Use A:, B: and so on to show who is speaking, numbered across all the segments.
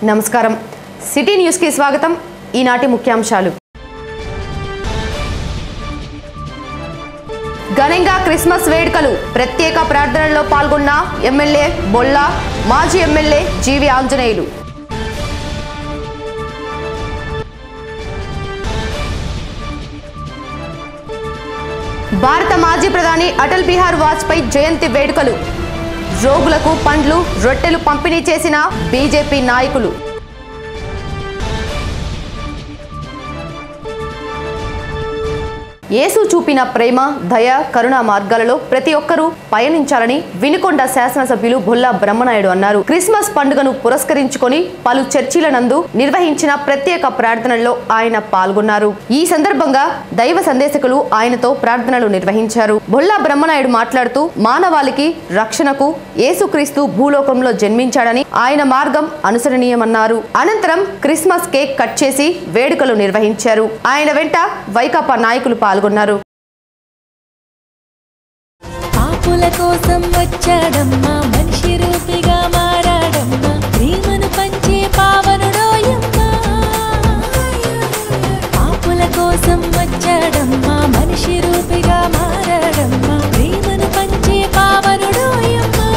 A: నమస్కారం సిటీ న్యూస్కి స్వాగతం ఈనాటి ముఖ్యాంశాలు ఘనంగా క్రిస్మస్ వేడుకలు ప్రత్యేక ప్రార్థనల్లో పాల్గొన్న ఎమ్మెల్యే బొల్లా మాజీ ఎమ్మెల్యే జీవి ఆంజనేయులు భారత మాజీ ప్రధాని అటల్ బిహార్ వాజ్పేయి జయంతి వేడుకలు రోగులకు పండ్లు రొట్టెలు పంపిణీ చేసిన బీజేపీ నాయకులు యేసు చూపిన ప్రేమ దయ కరుణ మార్గాలలో ప్రతి ఒక్కరూ పయనించాలని వినుకొండ శాసనసభ్యులు బొల్లా బ్రహ్మనాయుడు అన్నారు క్రిస్మస్ పండుగను పురస్కరించుకొని పలు చర్చిల నందు నిర్వహించిన ప్రత్యేక ప్రార్థనల్లో ఆయన పాల్గొన్నారు ఈ సందర్భంగా దైవ సందేశకులు ఆయనతో ప్రార్థనలు నిర్వహించారు బొల్లా బ్రహ్మనాయుడు మాట్లాడుతూ మానవాళికి రక్షణకు యేసుక్రీస్తు భూలోకంలో జన్మించాడని ఆయన మార్గం అనుసరణీయమన్నారు అనంతరం క్రిస్మస్ కేక్ కట్ చేసి వేడుకలు నిర్వహించారు ఆయన వెంట వైకాపా నాయకులు పాల్గొన్నారు
B: పాపుల కోసం వచ్చాడమ్మా మనిషి రూపిగా మారాడమ్మా ప్రేమను పంచే పావనుడోయమ్మా పాపుల కోసం వచ్చాడమ్మా మనిషి రూపిగా మారాడమ్మా ప్రేమను పంచే పావనుడోయమ్మా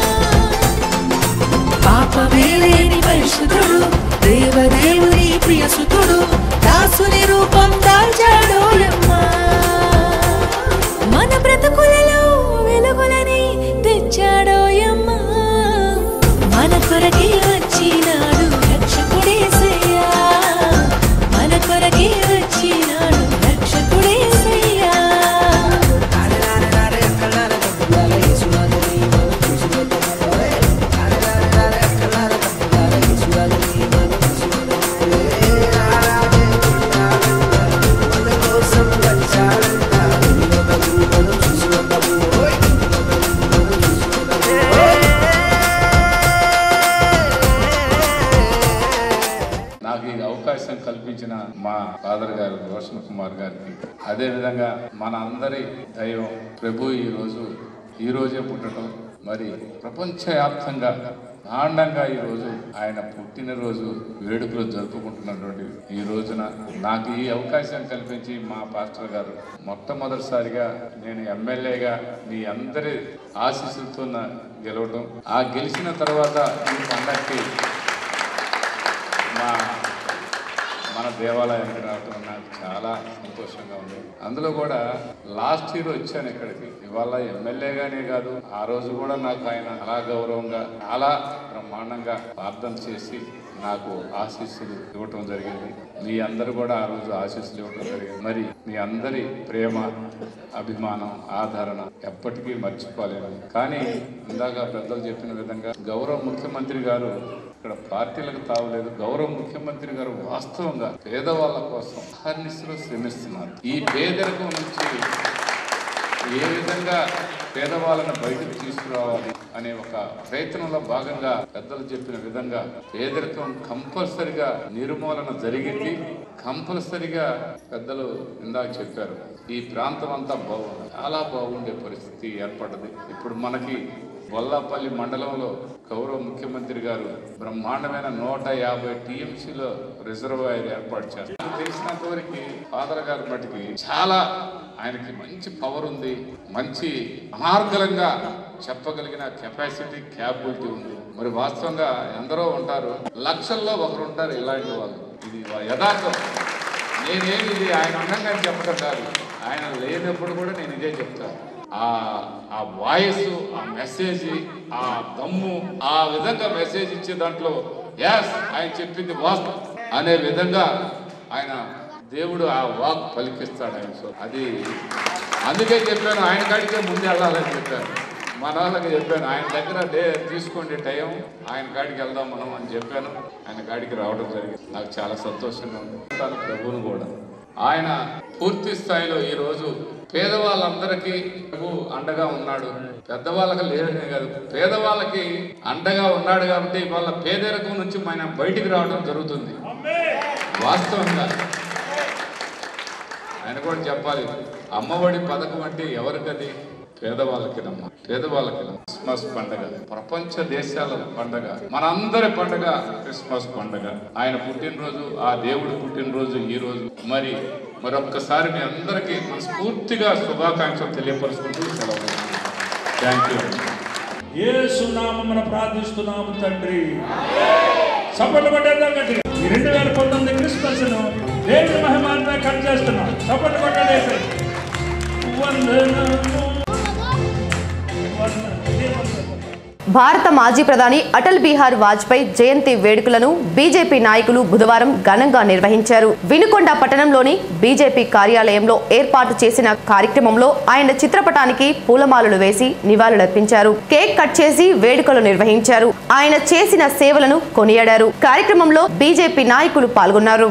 C: పాపమే లేని పరిశుద్ధుడు దేవదేవుని ప్రియసుతుడు దాసుని రూపం దాల్చాడోయమ్మా
B: మన బ్రతుకులలో వెలుగులని తెచ్చాడోయమ్మా మన కొరకే వచ్చినాడు రక్షకుడేసయ్యా మన కొరకే వచ్చినాడు రక్షకుడేసయ్యా
D: నాకు ఈ అవకాశం కల్పించిన మా ఫాదర్ గారు రోషన్ కుమార్ గారికి అదే విధంగా మన అందరి దైవం ప్రభు ఈ రోజు ఈ రోజే పుట్టడం మరి ప్రపంచవ్యాప్తంగా ఆండంగా ఈ రోజు ఆయన పుట్టినరోజు వేడుకలు జరుపుకుంటున్నటువంటి ఈ రోజున నాకు ఈ అవకాశం కల్పించి మా పాస్టర్ గారు మొట్టమొదటిసారిగా నేను ఎమ్మెల్యేగా మీ అందరి ఆశీస్సులతో నా గెలవడం ఆ గెలిచిన తర్వాత ఈ పండక్కి మా మన దేవాలయానికి రావడం నాకు చాలా సంతోషంగా ఉంది అందులో కూడా లాస్ట్ ఇయర్ వచ్చాను ఇక్కడికి ఇవాళ ఎమ్మెల్యేగానే కాదు ఆ రోజు కూడా నాకు ఆయన అలా గౌరవంగా చాలా బ్రహ్మాండంగా ప్రార్థన చేసి నాకు ఆశీస్సులు ఇవ్వటం జరిగింది మీ అందరూ కూడా ఆ రోజు ఆశీస్సులు ఇవ్వటం జరిగింది మరి మీ అందరి ప్రేమ అభిమానం ఆదరణ ఎప్పటికీ మర్చిపోలేము కానీ ఇందాక పెద్దలు చెప్పిన విధంగా గౌరవ ముఖ్యమంత్రి గారు ఇక్కడ పార్టీలకు తావలేదు గౌరవ ముఖ్యమంత్రి గారు వాస్తవంగా పేదవాళ్ళ కోసం అహర్నిశలు శ్రమిస్తున్నారు ఈ పేదరికం నుంచి ఏ విధంగా పేదవాళ్ళని బయటకు తీసుకురావాలి అనే ఒక ప్రయత్నంలో భాగంగా పెద్దలు చెప్పిన విధంగా పేదరికం కంపల్సరిగా నిర్మూలన జరిగింది కంపల్సరిగా పెద్దలు ఇందాక చెప్పారు ఈ ప్రాంతం అంతా బాగుంది చాలా బాగుండే పరిస్థితి ఏర్పడ్డది ఇప్పుడు మనకి బొల్లాపల్లి మండలంలో గౌరవ ముఖ్యమంత్రి గారు బ్రహ్మాండమైన నూట యాభై టీఎంసీలో రిజర్వాయర్ ఏర్పాటు చేస్తారు నాకు తెలిసినంత వరకు ఫాదర్ గారి మటుకి చాలా ఆయనకి మంచి పవర్ ఉంది మంచి అనార్గలంగా చెప్పగలిగిన కెపాసిటీ క్యాపబిలిటీ ఉంది మరి వాస్తవంగా ఎందరో ఉంటారు లక్షల్లో ఒకరు ఉంటారు ఇలాంటి వాళ్ళు ఇది యథార్థం నేనేమి ఇది ఆయన అందంగా చెప్పడం కాదు ఆయన లేనప్పుడు కూడా నేను ఇదే చెప్తాను ఆ ఆ వాయిస్ ఆ మెసేజ్ ఆ దమ్ము ఆ విధంగా మెసేజ్ ఇచ్చే దాంట్లో ఎస్ ఆయన చెప్పింది వాస్తవం అనే విధంగా ఆయన దేవుడు ఆ వాక్ పలికిస్తాడు ఆయన సో అది అందుకే చెప్పాను ఆయన కాడికే ముందే వెళ్ళాలని చెప్పాను మన వాళ్ళకి చెప్పాను ఆయన దగ్గర డే తీసుకోండి టైం ఆయన కాడికి వెళ్దాం మనం అని చెప్పాను ఆయన కాడికి రావడం జరిగింది నాకు చాలా సంతోషంగా ఉంది తన ప్రభువును కూడా ఆయన పూర్తి స్థాయిలో ఈ రోజు పేదవాళ్ళందరికీ ప్రభు అండగా ఉన్నాడు పెద్దవాళ్ళకి లేదనే కాదు పేదవాళ్ళకి అండగా ఉన్నాడు కాబట్టి వాళ్ళ పేదరికం నుంచి ఆయన బయటికి రావడం జరుగుతుంది వాస్తవంగా ఆయన కూడా చెప్పాలి అమ్మఒడి పథకం అంటే ఎవరికది పేదవాళ్ళకినమ్మా పేదవాళ్ళకి క్రిస్మస్ పండగ ప్రపంచ దేశాల పండగ మనందరి పండగ క్రిస్మస్ పండగ ఆయన పుట్టినరోజు ఆ దేవుడి పుట్టినరోజు ఈ రోజు మరి మరొక్కసారి మీ అందరికీ మనస్ఫూర్తిగా శుభాకాంక్షలు తెలియపరుచుకుంటూ సెలవు థ్యాంక్ యూ
E: యేసు నామమున ప్రార్థిస్తున్నాము తండ్రి సపోర్ట్ కొట్టేద్దాం గట్టిగా ఈ రెండు వేల పంతొమ్మిది క్రిస్మస్ ను దేవుడి మహిమాన్పై కట్ చేస్తున్నాం సపోర్ట్ కొట్టండి వందనము వందనము
A: భారత మాజీ ప్రధాని అటల్ బిహార్ వాజ్పేయి జయంతి వేడుకలను బీజేపీ నాయకులు బుధవారం ఘనంగా నిర్వహించారు వినుకొండ పట్టణంలోని బీజేపీ కార్యాలయంలో ఏర్పాటు చేసిన కార్యక్రమంలో ఆయన చిత్రపటానికి పూలమాలలు వేసి నివాళులర్పించారు కేక్ కట్ చేసి వేడుకలు నిర్వహించారు ఆయన చేసిన సేవలను కొనియాడారు కార్యక్రమంలో బీజేపీ నాయకులు పాల్గొన్నారు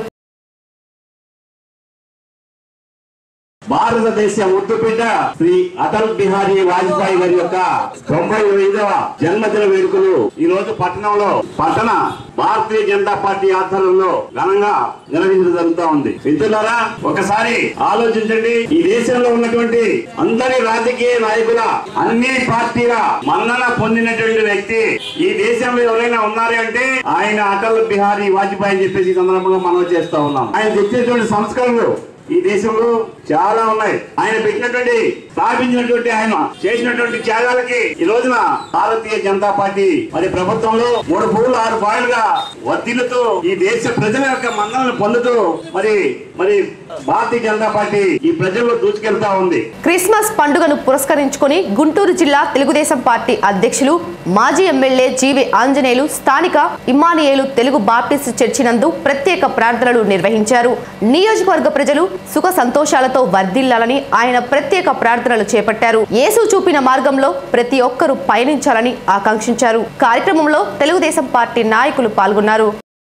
F: భారతదేశ ముద్దుబిడ్డ శ్రీ అటల్ బిహారీ వాజ్పేయి గారి యొక్క తొంభై ఐదవ జన్మదిన వేడుకలు ఈ రోజు పట్టణంలో పట్టణ భారతీయ జనతా పార్టీ ఆధ్వర్యంలో ఘనంగా నిర్వహించడం జరుగుతూ ఉంది మిత్రులారా ఒకసారి ఆలోచించండి ఈ దేశంలో ఉన్నటువంటి అందరి రాజకీయ నాయకుల అన్ని పార్టీల మన్నన పొందినటువంటి వ్యక్తి ఈ దేశంలో ఎవరైనా ఉన్నారు అంటే ఆయన అటల్ బిహారీ వాజ్పేయి అని చెప్పేసి ఈ సందర్భంగా మనం చేస్తా ఉన్నాం ఆయన తెచ్చినటువంటి సంస్కరణలు ఈ దేశంలో చాలా ఉన్నాయి ఆయన పెట్టినటువంటి స్థాపించినటువంటి ఆయన చేసినటువంటి త్యాగాలకి ఈ రోజున భారతీయ జనతా పార్టీ మరి ప్రభుత్వంలో మూడు పూలు ఆరు పాయలుగా వర్ధిల్లుతూ ఈ దేశ ప్రజల యొక్క మన్నలను పొందుతూ మరి మరి భారతీయ జనతా పార్టీ ఈ ప్రజల్లో దూసుకెళ్తా ఉంది
A: క్రిస్మస్ పండుగను పురస్కరించుకొని గుంటూరు జిల్లా తెలుగుదేశం పార్టీ అధ్యక్షులు మాజీ ఎమ్మెల్యే జీవి ఆంజనేయులు స్థానిక ఇమ్మానియేలు తెలుగు బాప్టిస్ట్ చర్చి నందు ప్రత్యేక ప్రార్థనలు నిర్వహించారు నియోజకవర్గ ప్రజలు సుఖ సంతోషాలతో వర్ధిల్లాలని ఆయన ప్రత్యేక ప్రార్థనలు చేపట్టారు యేసు చూపిన మార్గంలో ప్రతి ఒక్కరూ పయనించాలని ఆకాంక్షించారు కార్యక్రమంలో తెలుగుదేశం పార్టీ నాయకులు పాల్గొన్నారు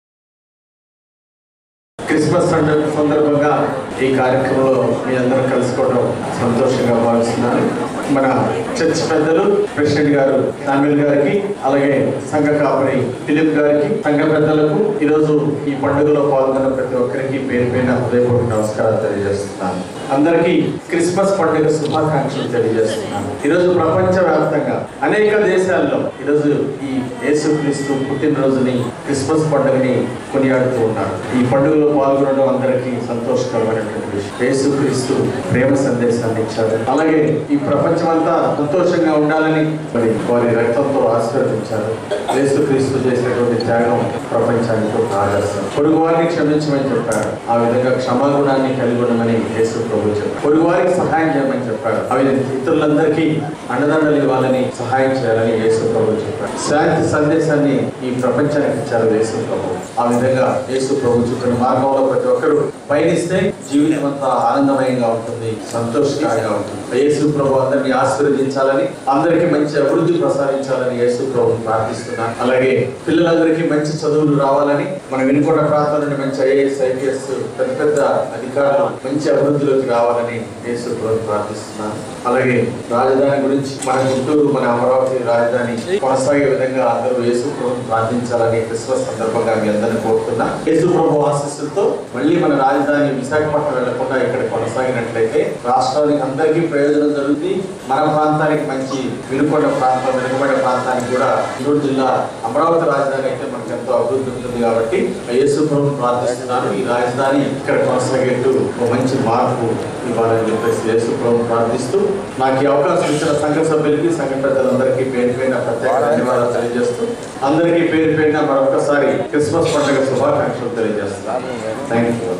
G: క్రిస్మస్ పండుగ సందర్భంగా ఈ కార్యక్రమంలో మీ అందరూ కలుసుకోవడం సంతోషంగా భావిస్తున్నాను మన చర్చ్ పెద్దలు ప్రెసిడెంట్ గారు నామిల్ గారికి అలాగే సంఘ కాపరి ఫిలిప్ గారికి సంఘ పెద్దలకు ఈరోజు ఈ పండుగలో పాల్గొన్న ప్రతి ఒక్కరికి పేరు పైన హృదయపూర్వక నమస్కారాలు తెలియజేస్తున్నాను అందరికీ క్రిస్మస్ పండుగ శుభాకాంక్షలు తెలియజేస్తున్నాను ఈరోజు ప్రపంచ వ్యాప్తంగా అనేక దేశాల్లో ఈరోజు ఈ యేసుక్రీస్తు పుట్టినరోజుని క్రిస్మస్ పండుగని కొనియాడుతూ ఉన్నారు ఈ పండుగలో పాల్గొనడం అందరికీ సంతోషకరమైనటువంటి విషయం యేసుక్రీస్తు ప్రేమ సందేశాన్ని ఇచ్చారు అలాగే ఈ ప్రపంచమంతా సంతోషంగా ఉండాలని మరి వారి రక్తంతో ఆశీర్వదించారు యేసుక్రీస్తు చేసినటువంటి త్యాగం ప్రపంచానికి ఒక ఆదర్శం పొరుగు వారిని క్షమించమని చెప్పారు ఆ విధంగా క్షమాగుణాన్ని కలిగి ఉండమని యేసు ప్రభు చెప్పారు పొరుగు వారికి సహాయం చేయమని చెప్పారు అవి ఇతరులందరికీ అండదండలు ఇవ్వాలని సహాయం చేయాలని యేసు ప్రభు చెప్పారు శాంతి సందేశాన్ని ఈ ప్రపంచానికి ఇచ్చారు యేసు ప్రభు ఆ విధంగా యేసు ప్రభు చూపిన మార్గంలో ప్రతి ఒక్కరూ పయనిస్తే జీవితం అంతా ఆనందమయంగా ఉంటుంది సంతోషకరంగా ఉంటుంది యేసు ప్రభు అందరినీ ఆశీర్వదించాలని అందరికీ మంచి అభివృద్ధి ప్రసాదించాలని యేసు ప్రభు ప్రార్థిస్తున్నాను అలాగే పిల్లలందరికీ మంచి చదువులు రావాలని మన వినుకొండ ప్రాంతం నుండి మంచి ఐఏఎస్ ఐపీఎస్ పెద్ద పెద్ద అధికారులు మంచి అభివృద్ధిలోకి రావాలని యేసు ప్రభు ప్రార్థిస్తున్నాను అలాగే రాజధాని గురించి మన గుంటూరు మన అమరావతి రాజధాని కొనసాగే విధంగా అందరూ యేసు ప్రభు ప్రార్థించాలని క్రిస్మస్ సందర్భంగా మీ అందరిని కోరుతున్నా యేసు ప్రభు ఆశీస్సులతో మళ్ళీ మన రాజధాని విశాఖపట్నం వెళ్లకుండా ఇక్కడ కొనసాగినట్లయితే రాష్ట్రానికి అందరికీ ప్రయోజనం జరుగుతుంది మన ప్రాంతానికి మంచి వినుకొండ ప్రాంతం వెనుకబడే ప్రాంతానికి కూడా గుంటూరు జిల్లా అమరావతి రాజధాని అయితే మనకు ఎంతో అభివృద్ధి ఉంటుంది కాబట్టి యేసు ప్రభు ప్రార్థిస్తున్నాను ఈ రాజధాని ఇక్కడ కొనసాగేట్టు ఒక మంచి మార్పు ఇవ్వాలని చెప్పేసి యేసు ప్రభు ప్రార్థిస్తూ నాకు ఈ అవకాశం ఇచ్చిన సంఘ సభ్యులకి సంఘ పెద్దలందరికీ పేరు పేరున ప్రత్యేక ధన్యవాదాలు తెలియజేస్తూ అందరికీ పేరు పేరున మరొకసారి క్రిస్మస్ పండుగ శుభాకాంక్షలు తెలియజేస్తున్నాను థ్యాంక్ యూ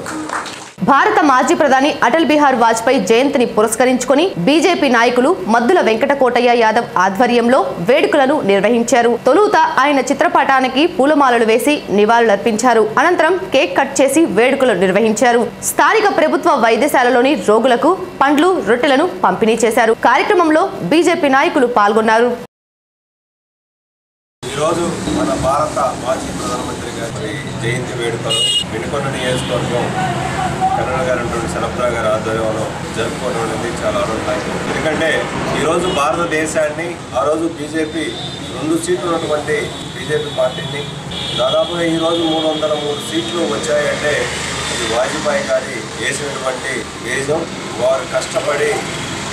A: భారత మాజీ ప్రధాని అటల్ బిహార్ వాజ్పేయి జయంతిని పురస్కరించుకొని బీజేపీ నాయకులు మద్దుల వెంకటకోటయ్య యాదవ్ ఆధ్వర్యంలో వేడుకలను నిర్వహించారు తొలుత ఆయన చిత్రపటానికి పూలమాలలు వేసి నివాళులర్పించారు అనంతరం కేక్ కట్ చేసి వేడుకలు నిర్వహించారు స్థానిక ప్రభుత్వ వైద్యశాలలోని రోగులకు పండ్లు రొట్టెలను పంపిణీ చేశారు కార్యక్రమంలో బీజేపీ నాయకులు పాల్గొన్నారు
H: ఈరోజు మన భారత మాజీ ప్రధానమంత్రి గారి జయంతి వేడుకలు వెనుకొండ నియోజకవర్గం కన్నడ గారు సరఫరా గారి ఆధ్వర్యంలో జరుపుకోవడం అనేది చాలా ఆనందదాయకం ఎందుకంటే ఈరోజు భారతదేశాన్ని ఆ రోజు బీజేపీ రెండు సీట్లు ఉన్నటువంటి బీజేపీ పార్టీని దాదాపుగా ఈరోజు మూడు వందల మూడు సీట్లు వచ్చాయంటే ఇది వాజ్పేయి గారి వేసినటువంటి వేజం వారు కష్టపడి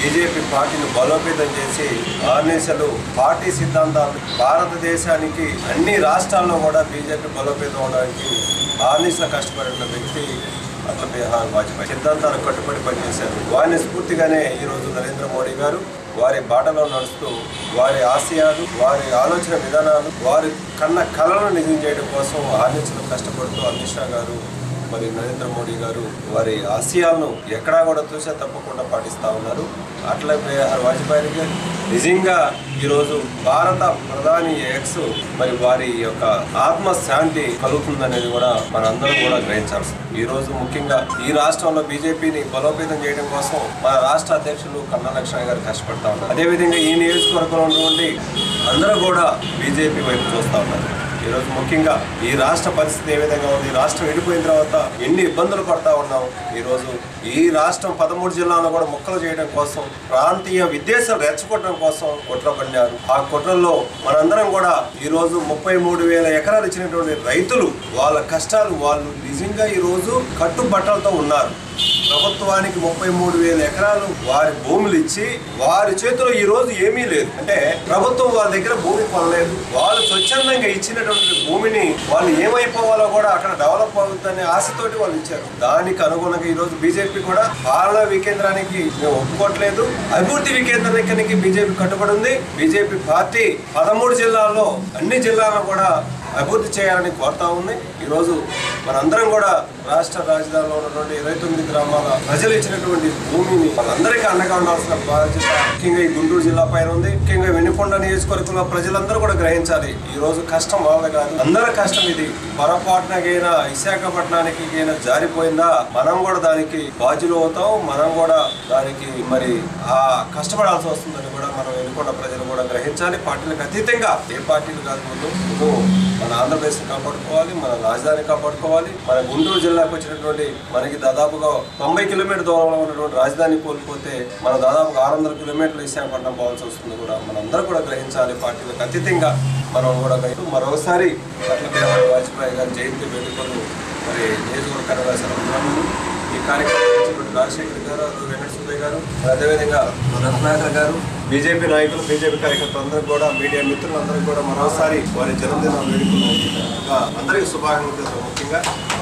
H: బీజేపీ పార్టీని బలోపేతం చేసి ఆర్నేసలు పార్టీ సిద్ధాంతాలు భారతదేశానికి అన్ని రాష్ట్రాల్లో కూడా బీజేపీ బలోపేతం అవడానికి ఆర్నిస కష్టపడిన వ్యక్తి అటల్ బిహారీ వాజ్పేయి సిద్ధాంతాలకు కట్టుబడి పనిచేశారు వారిని స్ఫూర్తిగానే ఈరోజు నరేంద్ర మోడీ గారు వారి బాటలో నడుస్తూ వారి ఆశయాలు వారి ఆలోచన విధానాలు వారి కన్న కళలను నిజం చేయడం కోసం ఆర్నిసలు కష్టపడుతూ అమిత్ షా గారు మరి నరేంద్ర మోడీ గారు వారి ఆశయాలను ఎక్కడా కూడా చూసే తప్పకుండా పాటిస్తూ ఉన్నారు అట్లా బిహార్ వాజ్పేయి గారు నిజంగా ఈరోజు భారత ప్రధాని ఎక్స్ మరి వారి యొక్క ఆత్మశాంతి కలుగుతుందనేది కూడా మనందరం కూడా గ్రహించాల్సి ఈ రోజు ముఖ్యంగా ఈ రాష్ట్రంలో బీజేపీని బలోపేతం చేయడం కోసం మన రాష్ట్ర అధ్యక్షులు కన్నా లక్ష్మణ్ గారు కష్టపడతా ఉన్నారు అదేవిధంగా ఈ నియోజకవర్గంలో ఉన్నటువంటి అందరూ కూడా బీజేపీ వైపు చూస్తూ ఉన్నారు ఈరోజు ముఖ్యంగా ఈ రాష్ట్ర పరిస్థితి ఏ విధంగా ఉంది ఈ రాష్ట్రం విడిపోయిన తర్వాత ఎన్ని ఇబ్బందులు పడతా ఉన్నాం ఈరోజు ఈ రాష్ట్రం పదమూడు జిల్లాలను కూడా ముక్కలు చేయడం కోసం ప్రాంతీయ విద్వేషాలు రెచ్చగొట్టడం కోసం కుట్ర పడినారు ఆ కుట్రల్లో మనందరం కూడా ఈరోజు ముప్పై మూడు వేల ఎకరాలు ఇచ్చినటువంటి రైతులు వాళ్ళ కష్టాలు వాళ్ళు నిజంగా ఈరోజు కట్టుబట్టలతో ఉన్నారు ప్రభుత్వానికి ముప్పై మూడు వేల ఎకరాలు వారి భూములు ఇచ్చి వారి చేతిలో ఈ రోజు ఏమీ లేదు అంటే ప్రభుత్వం వాళ్ళ దగ్గర భూమి కొనలేదు వాళ్ళు స్వచ్ఛందంగా ఇచ్చినటువంటి భూమిని వాళ్ళు ఏమైపోవాలో కూడా అక్కడ డెవలప్ అవుతుందనే ఆశతోటి వాళ్ళు ఇచ్చారు దానికి అనుగుణంగా ఈ రోజు బీజేపీ కూడా పాలనా వికేంద్రానికి మేము ఒప్పుకోవట్లేదు అభివృద్ధి వికేంద్రానికి బీజేపీ కట్టుబడి ఉంది బీజేపీ పార్టీ పదమూడు జిల్లాల్లో అన్ని జిల్లాలను కూడా అభివృద్ధి చేయాలని కోరుతా ఉంది ఈరోజు మనందరం కూడా రాష్ట్ర రాజధానిలో ఉన్నటువంటి ఇరవై తొమ్మిది గ్రామాల ప్రజలు ఇచ్చినటువంటి భూమిని వాళ్ళందరికీ అండగా ఉండాల్సిన బాధ్యత ముఖ్యంగా ఈ గుంటూరు జిల్లా పైన ఉంది ముఖ్యంగా వెనుకొండ నియోజకవర్గంలో ప్రజలందరూ కూడా గ్రహించాలి ఈ రోజు కష్టం వాళ్ళ కాదు అందరి కష్టం ఇది పొరపాటునకైనా విశాఖపట్నానికి అయినా జారిపోయిందా మనం కూడా దానికి బాధ్యులు అవుతాం మనం కూడా దానికి మరి ఆ కష్టపడాల్సి వస్తుందని కూడా మనం వెనుకొండ ప్రజలు కూడా గ్రహించాలి పార్టీలకు అతీతంగా ఏ పార్టీలు కాదు ముందు ముందు మన ఆంధ్రప్రదేశ్ కాపాడుకోవాలి మన రాజధాని కాపాడుకోవాలి మన గుంటూరు జిల్లాకు వచ్చినటువంటి మనకి దాదాపుగా తొంభై కిలోమీటర్ దూరంలో ఉన్నటువంటి రాజధాని కోల్పోతే మన దాదాపుగా ఆరు వందల కిలోమీటర్లు విశాఖపట్నం పోవాల్సి వస్తుంది కూడా మనందరూ కూడా గ్రహించాలి పార్టీలకు అతీతంగా మనం కూడా గ్రహిస్తూ మరోసారి అటల్ బిహారీ వాజ్పేయి గారి జయంతి వేడుకలు మరి నియోజకవర్గ కనవేశారు ఈ కార్యక్రమం చేసినటువంటి రాజశేఖర్ గారు అటు వెంకట సుబ్బయ్య గారు మరి అదేవిధంగా రత్నాకర్ గారు బీజేపీ నాయకులు బీజేపీ కార్యకర్తలు అందరూ కూడా మీడియా మిత్రులందరూ కూడా మరోసారి వారి జన్మదిన వేడుకలు అందరికీ శుభాకాంక్షలు ముఖ్యంగా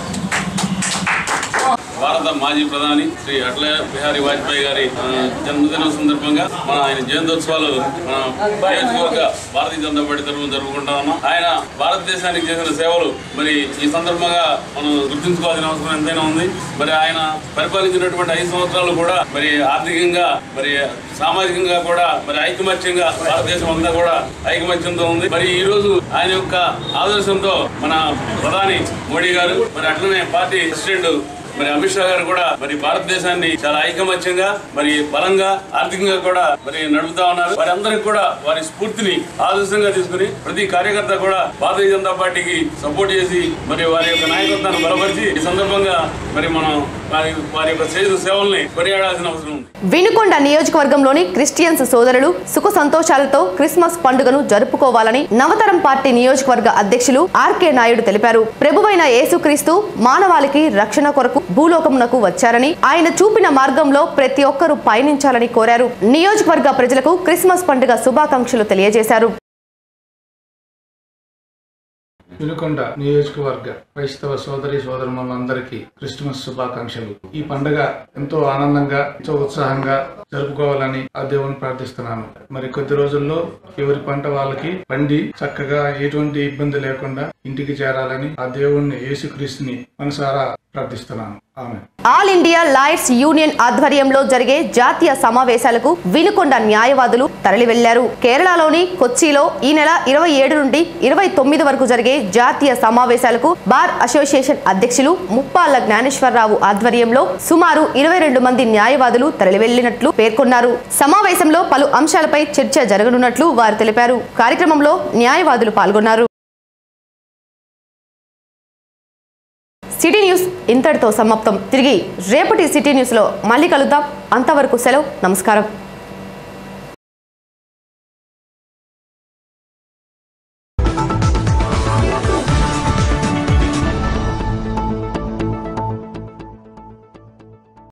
I: భారత మాజీ ప్రధాని శ్రీ అటల్ బిహారీ వాజ్పేయి గారి ఆ, జన్మదినం సందర్భంగా మన ఆయన జయంతోత్సవాలు మన నియోజకవర్గ భారతీయ జనతా పార్టీ తరఫున జరుపుకుంటా ఉన్నాం ఆయన భారతదేశానికి చేసిన సేవలు మరి ఈ సందర్భంగా మనం గుర్తుంచుకోవాల్సిన అవసరం ఎంతైనా ఉంది మరి ఆయన పరిపాలించినటువంటి ఐదు సంవత్సరాలు కూడా మరి ఆర్థికంగా మరి సామాజికంగా కూడా మరి ఐకమత్యంగా భారతదేశం అంతా కూడా ఐకమత్యంతో ఉంది మరి ఈ రోజు ఆయన యొక్క ఆదర్శంతో మన ప్రధాని మోడీ గారు మరి అట్లనే పార్టీ ప్రెసిడెంట్ మరి అమిత్ షా గారు కూడా మరి భారతదేశాన్ని చాలా ఐకమత్యంగా మరి బలంగా ఆర్థికంగా కూడా మరి నడుపుతా ఉన్నారు వారందరికీ కూడా వారి స్ఫూర్తిని ఆదర్శంగా తీసుకుని ప్రతి కార్యకర్త కూడా భారతీయ జనతా పార్టీకి సపోర్ట్ చేసి మరి వారి యొక్క నాయకత్వాన్ని బలపరిచి ఈ సందర్భంగా మరి మనం వారి వారి యొక్క చేసిన సేవల్ని కొనియాడాల్సిన అవసరం ఉంది
A: వినుకొండ నియోజకవర్గంలోని క్రిస్టియన్స్ సోదరులు సుఖ సంతోషాలతో క్రిస్మస్ పండుగను జరుపుకోవాలని నవతరం పార్టీ నియోజకవర్గ అధ్యక్షులు ఆర్కే నాయుడు తెలిపారు ప్రభువైన యేసుక్రీస్తు మానవాళికి రక్షణ కొరకు భూలోకమునకు వచ్చారని ఆయన చూపిన మార్గంలో ప్రతి ఒక్కరూ పయనించాలని కోరారు నియోజకవర్గ ప్రజలకు క్రిస్మస్ పండుగ శుభాకాంక్షలు తెలియజేశారు
J: వినుకొండ నియోజకవర్గ క్రైస్తవ సోదరి సోదరులందరికీ క్రిస్మస్ శుభాకాంక్షలు ఈ పండుగ ఎంతో ఆనందంగా ఎంతో ఉత్సాహంగా జరుపుకోవాలని ఆ దేవుని ప్రార్థిస్తున్నాను మరి కొద్ది రోజుల్లో ఎవరి పంట వాళ్ళకి పండి చక్కగా ఎటువంటి ఇబ్బంది లేకుండా ఇంటికి చేరాలని ఆ దేవుణ్ణి యేసుక్రీస్తుని మనసారా ప్రార్థిస్తున్నాను ఆమె
A: ఆల్ ఇండియా లాయర్స్ యూనియన్ ఆధ్వర్యంలో జరిగే జాతీయ సమావేశాలకు వినుకొండ న్యాయవాదులు తరలి వెళ్లారు కేరళలోని కొచ్చిలో ఈ నెల ఇరవై ఏడు నుండి ఇరవై తొమ్మిది వరకు జరిగే జాతీయ సమావేశాలకు బార్ అసోసియేషన్ అధ్యక్షులు ముప్పాళ్ల జ్ఞానేశ్వరరావు ఆధ్వర్యంలో సుమారు ఇరవై రెండు మంది న్యాయవాదులు తరలి వెళ్లినట్లు పేర్కొన్నారు సమావేశంలో పలు అంశాలపై చర్చ జరగనున్నట్లు వారు తెలిపారు కార్యక్రమంలో న్యాయవాదులు పాల్గొన్నారు సిటీ న్యూస్ ఇంతటితో సమాప్తం తిరిగి రేపటి సిటీ న్యూస్లో మళ్ళీ కలుద్దాం అంతవరకు సెలవు నమస్కారం